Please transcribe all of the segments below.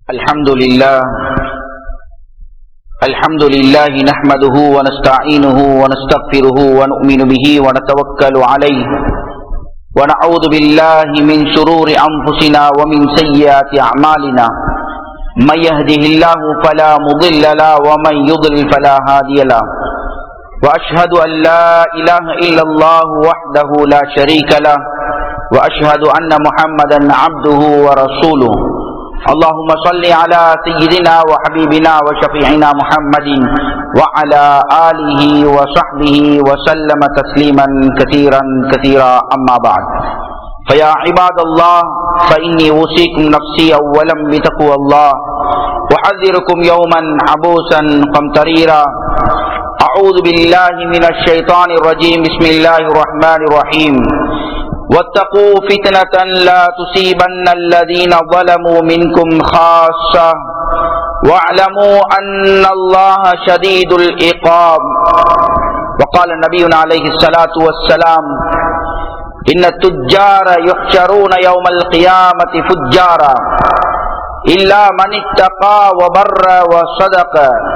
الحمد لله الحمد لله نحمده ونستعينه ونستغفره ونؤمن به ونتوكل عليه ونعوذ بالله من شرور أنفسنا ومن سيئات أعمالنا من يهده الله فلا مضل له ومن يضلل فلا هادي له وأشهد أن لا إله إلا الله وحده لا شريك له وأشهد أن محمدا عبده ورسوله اللهم صل على سيدنا وحبيبنا وشفيعنا محمد وعلى آله وصحبه وسلم تسليما كثيرا كثيرا أما بعد فيا عباد الله فإني أوصيكم نفسي أولا بتقوى الله وحذركم يوما عبوسا قمطريرا أعوذ بالله من الشيطان الرجيم بسم الله الرحمن الرحيم واتقوا فتنة لا تصيبن الذين ظلموا منكم خاصة واعلموا أن الله شديد العقاب وقال نبينا عليه الصلاة والسلام إن التجار يحشرون يوم القيامة فجارا إلا من اتقى وبر وصدق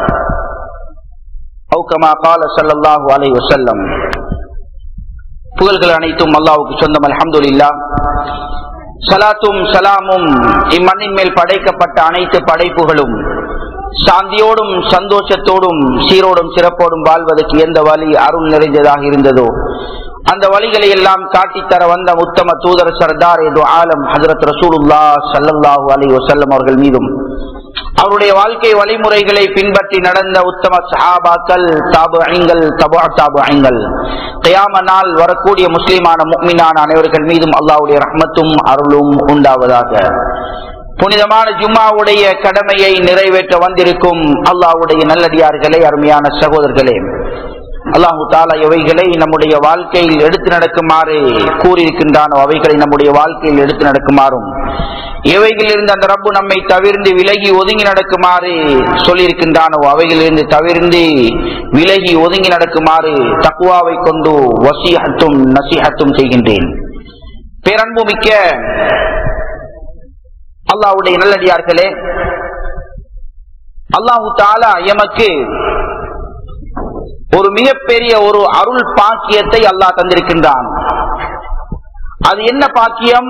أو كما قال صلى الله عليه وسلم புகழ்கள் அனைத்தும் அல்லாவுக்கு சொந்தம் அல்ஹம்துலில்லா சலாத்தும் சலாமும் இம்மண்ணின் மேல் படைக்கப்பட்ட அனைத்து படைப்புகளும் சாந்தியோடும் சந்தோஷத்தோடும் சீரோடும் சிறப்போடும் வாழ்வதற்கு எந்த வழி அருள் நிறைந்ததாக இருந்ததோ அந்த வழிகளை எல்லாம் காட்டித்தர வந்த உத்தம தூதர் சர்தார் எது ஆலம் ஹசரத் ரசூலுல்லா சல்லல்லாஹு அலி வசல்லம் அவர்கள் மீதும் அவருடைய வாழ்க்கை வழிமுறைகளை பின்பற்றி நடந்த உத்தம சஹாபாக்கள் தாபு ஐங்கள் தபா தாபு ஐங்கள் கயாம நாள் வரக்கூடிய முஸ்லிமான முக்மினான அனைவர்கள் மீதும் அல்லாவுடைய ரஹ்மத்தும் அருளும் உண்டாவதாக புனிதமான ஜும்மாவுடைய கடமையை நிறைவேற்ற வந்திருக்கும் அல்லாவுடைய நல்லடியார்களே அருமையான சகோதரர்களே அல்லாஹு தாலா எவைகளை நம்முடைய வாழ்க்கையில் எடுத்து நடக்குமாறு கூறியிருக்கின்றானோ அவைகளை நம்முடைய வாழ்க்கையில் எடுத்து நடக்குமாறும் எவைகளிலிருந்து அந்த ரப்பு நம்மை தவிர்ந்து விலகி ஒதுங்கி நடக்குமாறு சொல்லியிருக்கின்றானோ அவைகளிலிருந்து தவிர்ந்து விலகி ஒதுங்கி நடக்குமாறு தக்குவாவை கொண்டு வசிஹத்தும் நசிஹத்தும் செய்கின்றேன் பேரன்பு மிக்க அல்லாவுடைய நல்லடியார்களே அல்லாஹு தாலா எமக்கு ஒரு மிகப்பெரிய ஒரு அருள் பாக்கியத்தை அல்லாஹ் தந்திருக்கின்றான் அது என்ன பாக்கியம்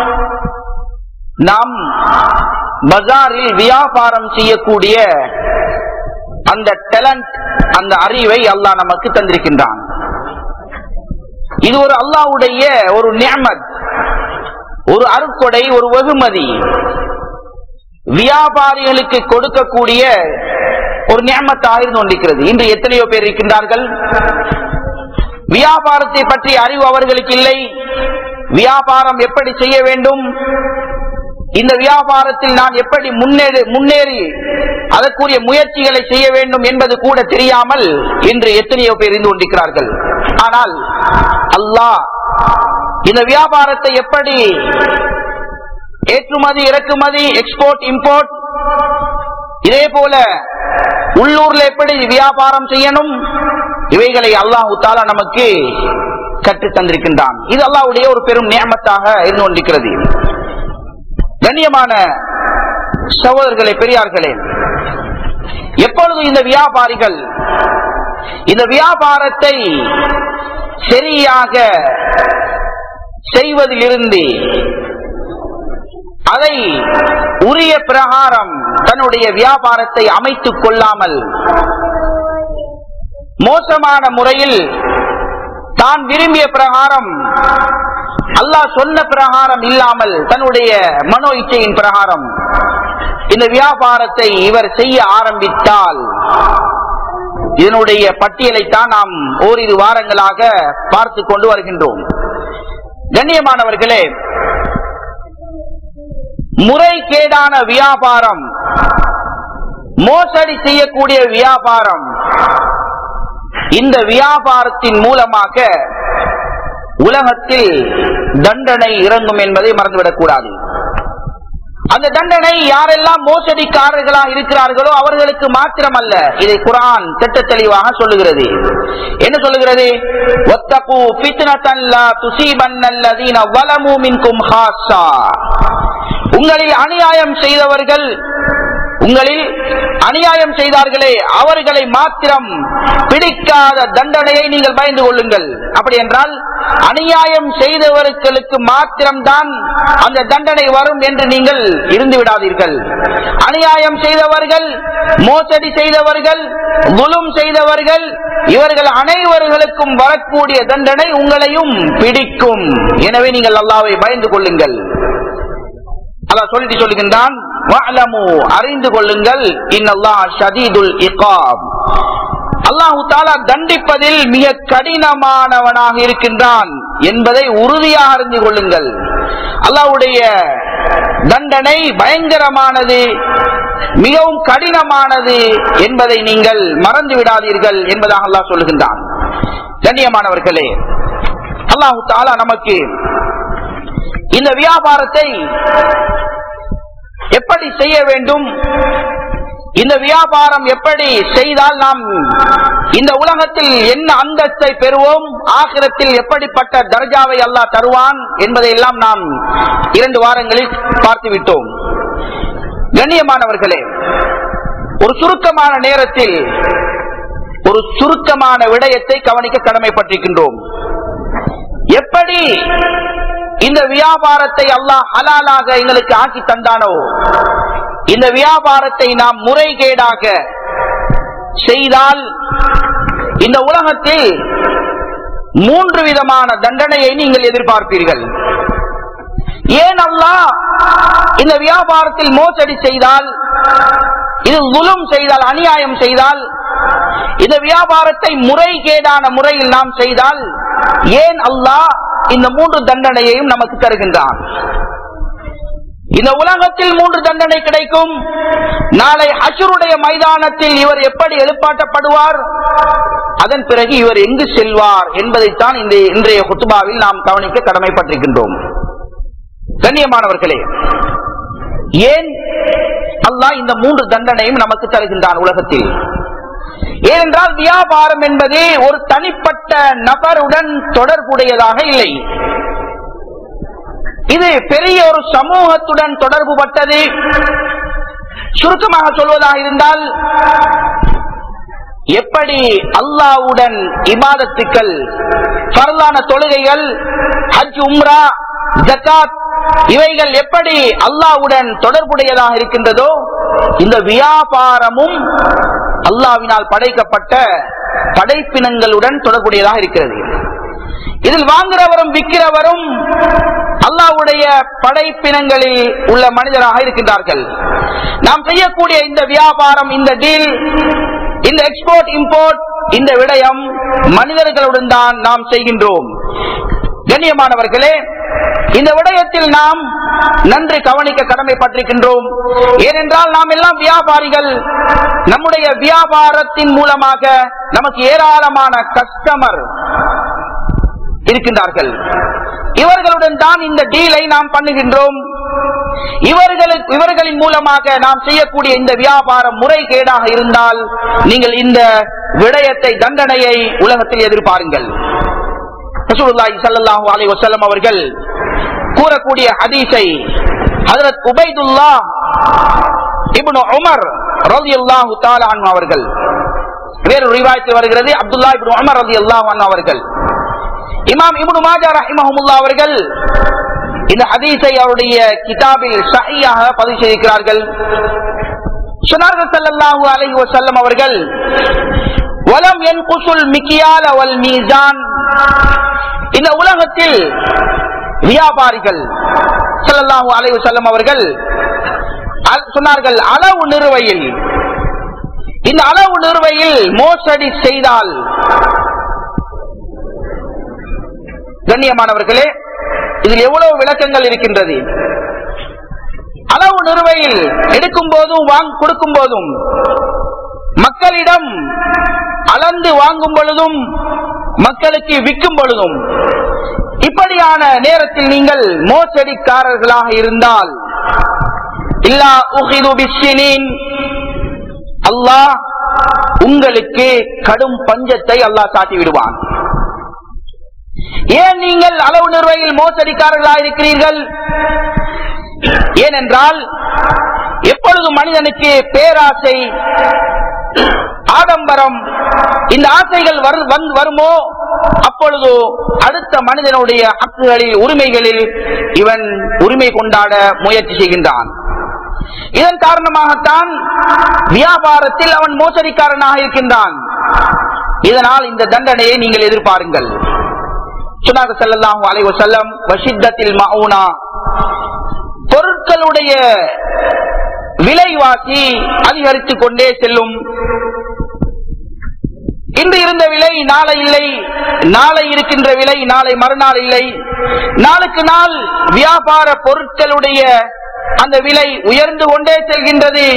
நாம் பஜாரில் வியாபாரம் செய்யக்கூடிய அந்த டேலண்ட் அந்த அறிவை அல்லாஹ் நமக்கு தந்திருக்கின்றான் இது ஒரு அல்லாவுடைய ஒரு நியமத் ஒரு அருட்கொடை ஒரு வெகுமதி வியாபாரிகளுக்கு கொடுக்கக்கூடிய ஒரு நியமத்தாக இருந்து கொண்டிருக்கிறது இன்று எத்தனையோ பேர் இருக்கின்றார்கள் வியாபாரத்தை பற்றி அறிவு அவர்களுக்கு இல்லை வியாபாரம் எப்படி செய்ய வேண்டும் இந்த வியாபாரத்தில் நான் எப்படி முன்னேறி முன்னேறி அதற்குரிய முயற்சிகளை செய்ய வேண்டும் என்பது கூட தெரியாமல் இன்று எத்தனையோ பேர் இருந்து கொண்டிருக்கிறார்கள் ஆனால் அல்லாஹ் இந்த வியாபாரத்தை எப்படி ஏற்றுமதி இறக்குமதி எக்ஸ்போர்ட் இம்போர்ட் இதே போல உள்ளூர்ல எப்படி வியாபாரம் செய்யணும் இவைகளை அல்லாஹு தாலா நமக்கு கற்று தந்திருக்கின்றான் இது அல்லாவுடைய ஒரு பெரும் நியமத்தாக இருந்து கொண்டிருக்கிறது கண்ணியமான சகோதரர்களே பெரியார்களே எப்பொழுது இந்த வியாபாரிகள் இந்த வியாபாரத்தை சரியாக செய்வதிலிருந்து அதை உரிய பிரகாரம் தன்னுடைய வியாபாரத்தை அமைத்துக் கொள்ளாமல் மோசமான முறையில் தான் விரும்பிய பிரகாரம் அல்லாஹ் சொன்ன பிரகாரம் இல்லாமல் தன்னுடைய மனோ இச்சையின் பிரகாரம் இந்த வியாபாரத்தை இவர் செய்ய ஆரம்பித்தால் இதனுடைய பட்டியலைத்தான் நாம் ஓரிரு வாரங்களாக பார்த்து கொண்டு வருகின்றோம் கண்ணியமானவர்களே முறைகேடான வியாபாரம் மோசடி செய்யக்கூடிய வியாபாரம் இந்த வியாபாரத்தின் மூலமாக உலகத்தில் தண்டனை இறங்கும் என்பதை மறந்துவிடக் கூடாது அந்த தண்டனை யாரெல்லாம் மோசடிக்காரர்களாக இருக்கிறார்களோ அவர்களுக்கு மாத்திரமல்ல இதை குரான் திட்ட தெளிவாக சொல்லுகிறது என்ன சொல்லுகிறது ஒத்தகு ஃபித்னத்தன் லா துஸீபன்னல்லதீன வலமு மின்கும் ஹாஸா உங்களில் அநியாயம் செய்தவர்கள் உங்களில் அநியாயம் செய்தார்களே அவர்களை மாத்திரம் பிடிக்காத தண்டனையை நீங்கள் பயந்து கொள்ளுங்கள் அப்படி என்றால் அநியாயம் செய்தவர்களுக்கு மாத்திரம்தான் அந்த தண்டனை வரும் என்று நீங்கள் இருந்து விடாதீர்கள் அநியாயம் செய்தவர்கள் மோசடி செய்தவர்கள் குலும் செய்தவர்கள் இவர்கள் அனைவர்களுக்கும் வரக்கூடிய தண்டனை உங்களையும் பிடிக்கும் எனவே நீங்கள் அல்லாவை பயந்து கொள்ளுங்கள் அல்லாஹ் சொல்லிட்டு சொல்லுகின்றான் வஅலமு, அறிந்து கொள்ளுங்கள் இன்னல்லாஹ் ஷதீதுல் இகாப் அல்லாஹு தாலா தண்டிப்பதில் மிக கடினமானவனாக இருக்கின்றான் என்பதை உறுதியாக அறிந்து கொள்ளுங்கள் அல்லாஹ்வுடைய தண்டனை பயங்கரமானது மிகவும் கடினமானது என்பதை நீங்கள் மறந்து விடாதீர்கள் என்பதாக அல்லாஹ் சொல்லுகின்றான் கண்ணியமானவர்களே அல்லாஹு தாலா நமக்கு இந்த வியாபாரத்தை எப்படி செய்ய வேண்டும் இந்த வியாபாரம் எப்படி செய்தால் நாம் இந்த உலகத்தில் என்ன அந்தஸ்தை பெறுவோம் ஆகிரத்தில் எப்படிப்பட்ட தர்ஜாவை அல்லாஹ் தருவான் என்பதை எல்லாம் நாம் இரண்டு வாரங்களில் பார்த்து விட்டோம் கண்ணியமானவர்களே ஒரு சுருக்கமான நேரத்தில் ஒரு சுருக்கமான விடயத்தை கவனிக்க கடமைப்பட்டிருக்கின்றோம் எப்படி இந்த வியாபாரத்தை அல்லாஹ் ஹலாலாக எங்களுக்கு ஆக்கி தந்தானோ இந்த வியாபாரத்தை நாம் முறைகேடாக செய்தால் இந்த உலகத்தில் மூன்று விதமான தண்டனையை நீங்கள் எதிர்பார்ப்பீர்கள் ஏன் அல்லாஹ் இந்த வியாபாரத்தில் மோசடி செய்தால் இது துலும் செய்தால் அநியாயம் செய்தால் இந்த வியாபாரத்தை முறைகேடான முறையில் நாம் செய்தால் ஏன் அல்லாஹ் இந்த மூன்று தண்டனையையும் நமக்கு தருகின்றான் இந்த உலகத்தில் மூன்று தண்டனை கிடைக்கும் நாளை அசுருடைய மைதானத்தில் இவர் எப்படி எழுப்பாட்டப்படுவார் அதன் பிறகு இவர் எங்கு செல்வார் என்பதைத்தான் இந்த இன்றைய குத்துபாவில் நாம் கவனிக்க கடமைப்பட்டிருக்கின்றோம் கண்ணியமானவர்களே ஏன் அல்லாஹ் இந்த மூன்று தண்டனையும் நமக்கு தருகின்றான் உலகத்தில் ஏனென்றால் வியாபாரம் என்பது ஒரு தனிப்பட்ட நபருடன் தொடர்புடையதாக இல்லை இது பெரிய ஒரு சமூகத்துடன் தொடர்பு பட்டது சுருக்கமாக சொல்வதாக இருந்தால் எப்படி அல்லாவுடன் இபாதத்துக்கள் பரலான தொழுகைகள் ஹஜ் உம்ரா ஜக்காத் இவைகள் எப்படி அல்லாவுடன் தொடர்புடையதாக இருக்கின்றதோ இந்த வியாபாரமும் அல்லாவினால் படைக்கப்பட்ட படைப்பினங்களுடன் தொடர்புடையதாக இருக்கிறது இதில் வாங்குறவரும் விற்கிறவரும் அல்லாவுடைய படைப்பினங்களில் உள்ள மனிதராக இருக்கின்றார்கள் நாம் செய்யக்கூடிய இந்த வியாபாரம் இந்த டீல் இந்த எக்ஸ்போர்ட் இம்போர்ட் இந்த விடயம் மனிதர்களுடன் தான் நாம் செய்கின்றோம் கண்ணியமானவர்களே இந்த விடயத்தில் நாம் நன்றி கவனிக்க கடமைப்பட்டிருக்கின்றோம் ஏனென்றால் நாம் எல்லாம் வியாபாரிகள் நம்முடைய வியாபாரத்தின் மூலமாக நமக்கு ஏராளமான கஸ்டமர் இருக்கின்றார்கள் இவர்களுடன் தான் இந்த டீலை நாம் பண்ணுகின்றோம் இவர்களுக்கு இவர்களின் மூலமாக நாம் செய்யக்கூடிய இந்த வியாபாரம் முறைகேடாக இருந்தால் நீங்கள் இந்த விடயத்தை தண்டனையை உலகத்தில் எதிர்பாருங்கள் ரசூலுல்லாஹி ஸல்லல்லாஹு அலைஹி வஸல்லம் அவர்கள் கூறக்கூடிய ஹதீஸை ஹஜரத் உபைதுல்லா இப்னு உமர் ரலியல்லாஹு தஆலா அன்ஹு அவர்கள் வேறு ரிவாயத்தில் வருகிறது அப்துல்லா இப்னு உமர் ரலியல்லாஹு அன்ஹு அவர்கள் இமாம் இப்னு மாஜா ரஹிமஹுல்லாஹ் அவர்கள் இந்த ஹதீஸை அவருடைய கிதாபில் சஹீஹாக பதிவு செய்திருக்கிறார்கள் சொன்னார்கள் ஸல்லல்லாஹு அலைஹி வஸல்லம் அவர்கள் வலம் யன்குசுல் மிக்கியால வல் மீசான் இந்த உலகத்தில் வியாபாரிகள் ஸல்லல்லாஹு அலைஹி வஸல்லம் அவர்கள் அல்- சொன்னார்கள் அளவு நிறுவையில் இந்த அளவு நிறுவையில் மோசடி செய்தால் கண்ணியமானவர்களே இதில் எவ்வளவு விளக்கங்கள் இருக்கின்றது அளவு நிறுவையில் எடுக்கும் போதும் வாங்க கொடுக்கும் போதும் மக்களிடம் அளந்து வாங்கும் பொழுதும் மக்களுக்கு விற்கும் பொழுதும் இப்படியான நேரத்தில் நீங்கள் மோசடிக்காரர்களாக இருந்தால் இல்லா உஹிது பிஸ்ஸினீன் அல்லாஹ் உங்களுக்கு கடும் பஞ்சத்தை அல்லாஹ் சாட்டி விடுவான் ஏன் நீங்கள் அளவு நிர்வையில் மோசடிக்காரர்களாக இருக்கிறீர்கள் ஏனென்றால் எப்பொழுது மனிதனுக்கு பேராசை ஆடம்பரம் இந்த ஆசைகள் வரு- வந்து வருமோ அப்பொழுது அடுத்த மனிதனுடைய ஹக்குகளில் உரிமைகளில் இவன் உரிமை கொண்டாட முயற்சி செய்கின்றான் இதன் காரணமாகத்தான் வியாபாரத்தில் அவன் மோசடிக்காரனாக இருக்கின்றான் இதனால் இந்த தண்டனையை நீங்கள் எதிர்பாருங்கள் சொன்னாங்க ஸல்லல்லாஹு அலைஹி வஸல்லம் வஷித்தத்தில் மவுனா பொருட்களுடைய விலைவாசி அதிகரித்துக் கொண்டே செல்லும் இன்று இருந்த விலை நாளை இல்லை நாளை இருக்கின்ற விலை நாளை மறுநாள் இல்லை நாளுக்கு நாள் வியாபார பொருட்களுடைய அந்த விலை உயர்ந்து கொண்டே செல்கின்றது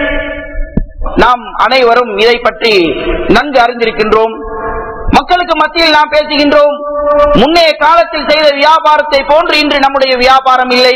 நாம் அனைவரும் இதை பற்றி நன்கு அறிந்திருக்கின்றோம் மக்களுக்கு மத்தியில் நாம் பேசுகின்றோம் முன்னைய காலத்தில் செய்த வியாபாரத்தை போன்று இன்று நம்முடைய வியாபாரம் இல்லை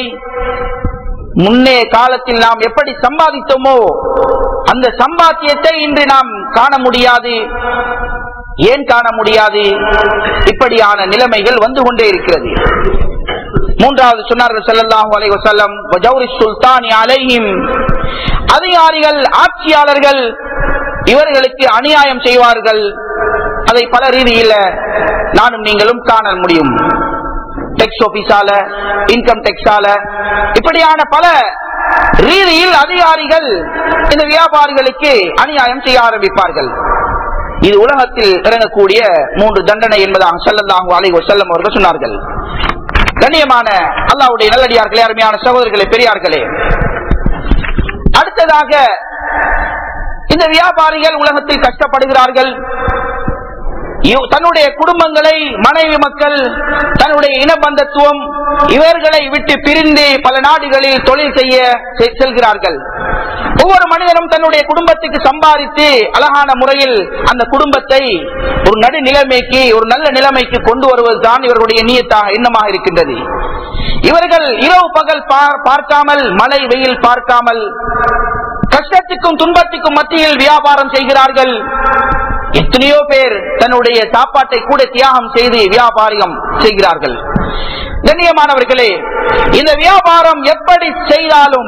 முன்னே காலத்தில் நாம் எப்படி சம்பாதித்தோமோ அந்த சம்பாத்தியத்தை இன்று நாம் காண முடியாது ஏன் காண முடியாது இப்படியான நிலைமைகள் வந்து கொண்டே இருக்கிறது மூன்றாவது சொன்னார்கள் ஸல்லல்லாஹு அலைஹி வஸல்லம் வஜௌரி சுல்தானி அலைஹிம் அதிகாரிகள் ஆட்சியாளர்கள் இவர்களுக்கு அநியாயம் செய்வார்கள் அதை பல ரீதியில நானும் நீங்களும் காண முடியும் டெக்ஸ் ஆபீஸால இன்கம் டெக்ஸால இப்படியான பல ரீதியில் அதிகாரிகள் இந்த வியாபாரிகளுக்கு அநியாயம் செய்ய ஆரம்பிப்பார்கள் இது உலகத்தில் இறங்கக்கூடிய மூன்று தண்டனை என்பதாக ஸல்லல்லாஹு அலைஹி வஸல்லம் அவர்கள் சொன்னார்கள் கண்ணியமான அல்லாஹ்வுடைய நல்லடியார்களே அருமையான சகோதரர்களே பெரியார்களே அடுத்ததாக இந்த வியாபாரிகள் உலகத்தில் கஷ்டப்படுகிறார்கள் இவ்- தன்னுடைய குடும்பங்களை மனைவி மக்கள் தன்னுடைய இனபந்தத்துவம் இவர்களை விட்டு பிரிந்து பல நாடுகளில் தொழில் செய்ய செ- செல்கிறார்கள் ஒவ்வொரு மனிதனும் தன்னுடைய குடும்பத்துக்கு சம்பாதித்து அழகான முறையில் அந்த குடும்பத்தை ஒரு நடு நிலைமைக்கு ஒரு நல்ல நிலைமைக்கு கொண்டு வருவதுதான் இவர்களுடைய நீயத்தாக எண்ணமாக இருக்கின்றது இவர்கள் இரவு பகல் பா- பார்க்காமல் மழை வெயில் பார்க்காமல் கஷ்டத்துக்கும் துன்பத்துக்கும் மத்தியில் வியாபாரம் செய்கிறார்கள் எத்தனையோ பேர் தன்னுடைய சாப்பாட்டை கூட தியாகம் செய்து வியாபாரியம் செய்கிறார்கள் கண்ணியமானவர்களே இந்த வியாபாரம் எப்படி செய்தாலும்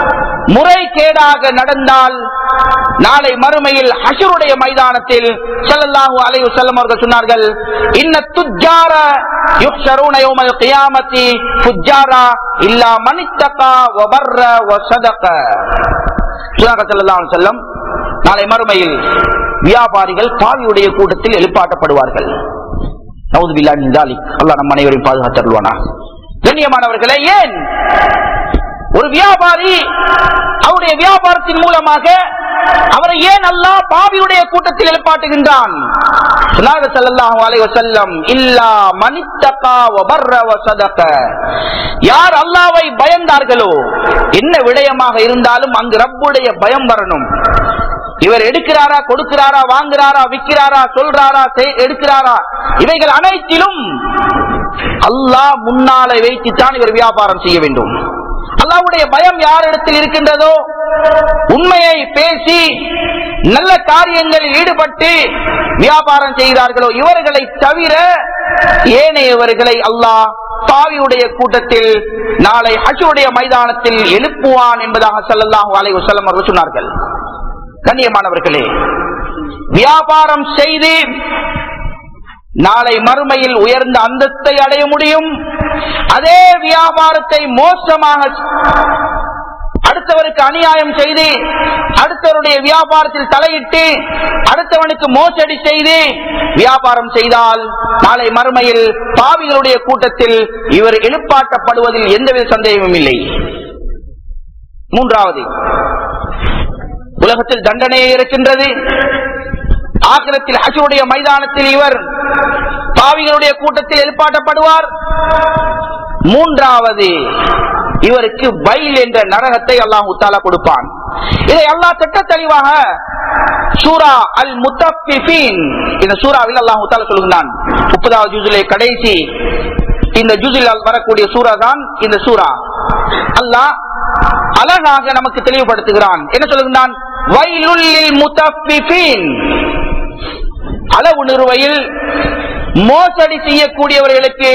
முறைகேடாக நடந்தால் நாளை மறுமையில் ஹஷருடைய மைதானத்தில் ஸல்லல்லாஹு அலைஹி வஸல்லம் அவர்கள் சொன்னார்கள் இன்ன துஜ்ஜார யுஹ்ஷரூன யௌமல் கியாமத்தி ஃபுஜ்ஜாரா இல்லா மனித்தகா வ பர்ர வ சதக சொன்னார்கள் ஸல்லல்லாஹு அலைஹி வஸல்லம் நாளை மறுமையில் வியாபாரிகள் பாவியுடைய கூட்டத்தில் எழுப்பாட்டப்படுவார்கள் நவுது பில்லாஹி மின் தாலிக். அல்லாஹ் நம் அனைவரையும் பாதுகாத்தருள்வானா கண்ணியமானவர்களே ஏன் ஒரு வியாபாரி அவருடைய வியாபாரத்தின் மூலமாக அவரை ஏன் அல்லாஹ் பாவியுடைய கூட்டத்தில் எழுப்பாட்டுகின்றான் சொன்னார்கள் ஸல்லல்லாஹு அலைஹி வஸல்லம் இல்லா மனித்தகா வ பர்ர வ சதக யார் அல்லாஹ்வை பயந்தார்களோ என்ன விடயமாக இருந்தாலும் அங்கு ரப்புடைய பயம் வரணும் இவர் எடுக்கிறாரா கொடுக்கிறாரா வாங்குறாரா விற்கிறாரா சொல்றாரா செய்- எடுக்கிறாரா இவைகள் அனைத்திலும் அல்லாஹ் முன்னாலே வைத்துத்தான் இவர் வியாபாரம் செய்ய வேண்டும் அல்லாஹ்வுடைய பயம் யாரிடத்தில் இருக்கின்றதோ உண்மையை பேசி நல்ல காரியங்களில் ஈடுபட்டு வியாபாரம் செய்கிறார்களோ இவர்களை தவிர ஏனையவர்களை அல்லாஹ் பாவியுடைய கூட்டத்தில் நாளை ஹஜ்ஜுடைய மைதானத்தில் எழுப்புவான் என்பதாக ஸல்லல்லாஹு அலைஹி வஸல்லம் அவர்கள் சொன்னார்கள் கண்ணியமானவர்களே வியாபாரம் செய்து நாளை மறுமையில் உயர்ந்த அந்தஸ்தை அடைய முடியும் அதே வியாபாரத்தை மோசமாக அடுத்தவருக்கு அநியாயம் செய்து அடுத்தவருடைய வியாபாரத்தில் தலையிட்டு அடுத்தவனுக்கு மோசடி செய்து வியாபாரம் செய்தால் நாளை மறுமையில் பாவிகளுடைய கூட்டத்தில் இவர் எழுப்பாட்டப்படுவதில் எந்தவித சந்தேகமும் இல்லை மூன்றாவது உலகத்தில் தண்டனை இருக்கின்றது ஆக்கிரத்தில் ஹஜ்ஜுடைய மைதானத்தில் இவர் பாவிகளுடைய கூட்டத்தில் எழுப்பாட்டப்படுவார் மூன்றாவது இவருக்கு பைல் என்ற நரகத்தை அல்லாஹ் தாலா கொடுப்பான் இதை அல்லாஹ் திட்ட தெளிவாக சூரா அல் முத்தஃபிஃபீன் இந்த சூராவில் அல்லாஹ் தாலா சொல்லுகிறான் முப்பதாவது ஜூசிலே கடைசி இந்த ஜூசில் வரக்கூடிய சூரா தான் இந்த சூரா அல்லாஹ் அழகாக நமக்கு தெளிவுபடுத்துகிறான் என்ன சொல்லுகிறான் வயலுள்ளில் முத்தஃபிஃபீன் அளவு நிறுவையில் மோசடி செய்யக்கூடியவர்களுக்கு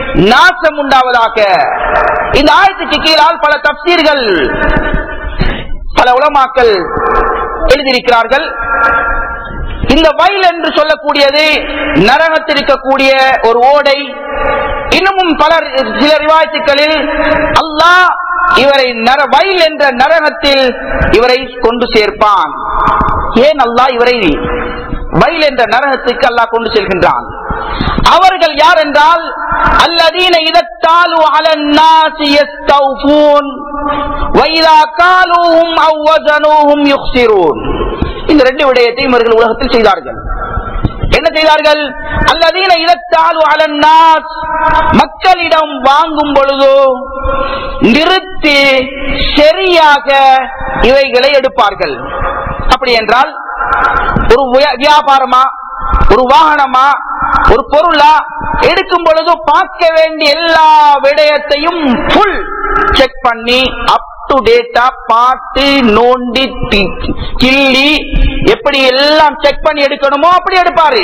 நாசம் உண்டாவதாக இந்த ஆயத்துக்கு கீழால் பல தப்சீர்கள் பல உலமாக்கள் எழுதியிருக்கிறார்கள் இந்த வயல் என்று சொல்லக்கூடியது நரகத்தில் இருக்கக்கூடிய ஒரு ஓடை இன்னமும் பலர் சில ரிவாயத்துக்களில் அல்லாஹ் இவரை நர வயல் என்ற நரகத்தில் இவரை கொண்டு சேர்ப்பான் ஏன் அல்லாஹ் இவரை வயல் என்ற நரகத்துக்கு அல்லாஹ் கொண்டு செல்கின்றான் அவர்கள் யார் என்றால் அல்லதீன இதத்தாலு அலன்னாசி யஸ்தௌஃபூன் வைதா காலூஹும் அவ் வஸனூஹும் யுக்ஸிரூன் இந்த ரெண்டு விடயத்தையும் இவர்கள் உலகத்தில் செய்தார்கள் என்ன செய்தார்கள் அல்லதீன இதத்தாலு அலன்னாஸ் மக்களிடம் வாங்கும் பொழுது நிறுத்தி சரியாக இவைகளை எடுப்பார்கள் அப்படி என்றால் ஒரு வியா- வியாபாரமா ஒரு வாகனமா ஒரு பொருளா எடுக்கும் பொழுது பார்க்க வேண்டிய எல்லா விடயத்தையும் ஃபுல் செக் பண்ணி அப் டு டேட்டா பார்த்து நோண்டி தி- கிள்ளி எப்படி எல்லாம் செக் பண்ணி எடுக்கணுமோ அப்படி எடுப்பாரு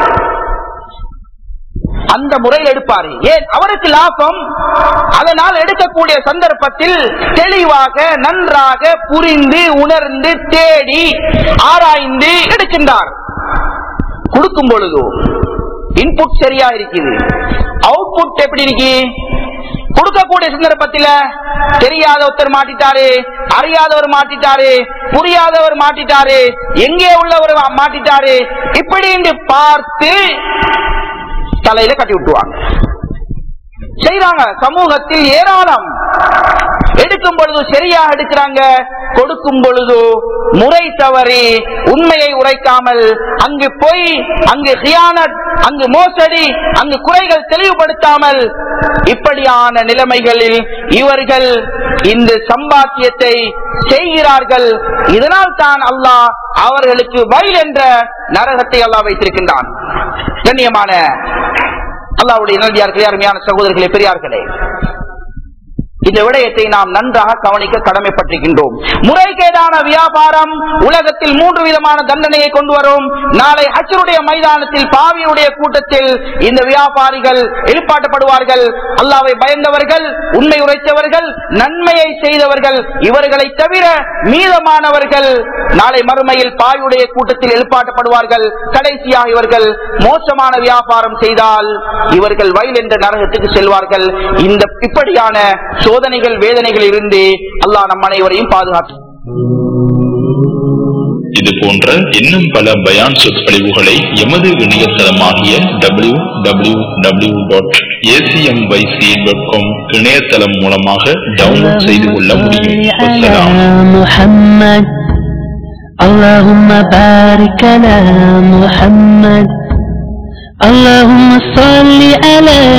அந்த முறையில் எடுப்பாரு ஏன் அவருக்கு லாபம் அதனால் எடுக்கக்கூடிய சந்தர்ப்பத்தில் தெளிவாக நன்றாக புரிந்து உணர்ந்து தேடி ஆராய்ந்து எடுக்கின்றார் கொடுக்கும் பொழுது இன்புட் சரியா இருக்குது அவுட்புட் எப்படி இருக்கு கொடுக்கக்கூடிய சந்தர்ப்பத்தில் தெரியாத ஒருத்தர் மாட்டிட்டாரு அறியாதவர் மாட்டிட்டாரு புரியாதவர் மாட்டிட்டாரு எங்கே உள்ளவர் மாட்டிட்டாரு இப்படி என்று பார்த்து தலையில கட்டி விட்டுவாங்க செய்றாங்க சமூகத்தில் ஏராளம் எடுக்கும் பொழுது சரியா எடுக்கிறாங்க கொடுக்கும் பொழுது முறை தவறி உண்மையை உரைக்காமல் அங்கு போய் அங்கு ஹியானத் அங்கு மோசடி அங்கு குறைகள் தெளிவுபடுத்தாமல் இப்படியான நிலைமைகளில் இவர்கள் இந்த சம்பாத்தியத்தை செய்கிறார்கள் இதனால் தான் அல்லாஹ் அவர்களுக்கு வயல் என்ற நரகத்தை அல்லாஹ் வைத்திருக்கின்றான் கண்ணியமான அல்லாவுடைய நல்லியார்களே அருமையான சகோதரர்களே பெரியார்களே இந்த விடயத்தை நாம் நன்றாக கவனிக்க கடமைப்பட்டிருக்கின்றோம் முறைகேடான வியாபாரம் உலகத்தில் மூன்று விதமான தண்டனையை கொண்டு வரும் நாளை அச்சருடைய மைதானத்தில் பாவியுடைய கூட்டத்தில் இந்த வியாபாரிகள் எழுப்பாட்டப்படுவார்கள் அல்லாவை பயந்தவர்கள் உண்மை உரைத்தவர்கள் நன்மையை செய்தவர்கள் இவர்களை தவிர மீதமானவர்கள் நாளை மறுமையில் பாயுடைய கூட்டத்தில் எழுப்பாட்டப்படுவார்கள் கடைசியாக இவர்கள் மோசமான வியாபாரம் செய்தால் இவர்கள் வயல் என்ற நரகத்துக்கு செல்வார்கள் இந்த இப்படியான சோதனைகள் வேதனைகள் இருந்து அல்லாஹ் நம் அனைவரையும் பாதுகாத்து இது போன்ற இன்னும் பல பயான் சொற்பொழிவுகளை எமது இணையதளமாகிய W W W dot A C M Y C dot com இணையதளம் மூலமாக டவுன்லோட் செய்து கொள்ள முடியும் வசலாம் محمد اللهم بارك على محمد اللهم صل على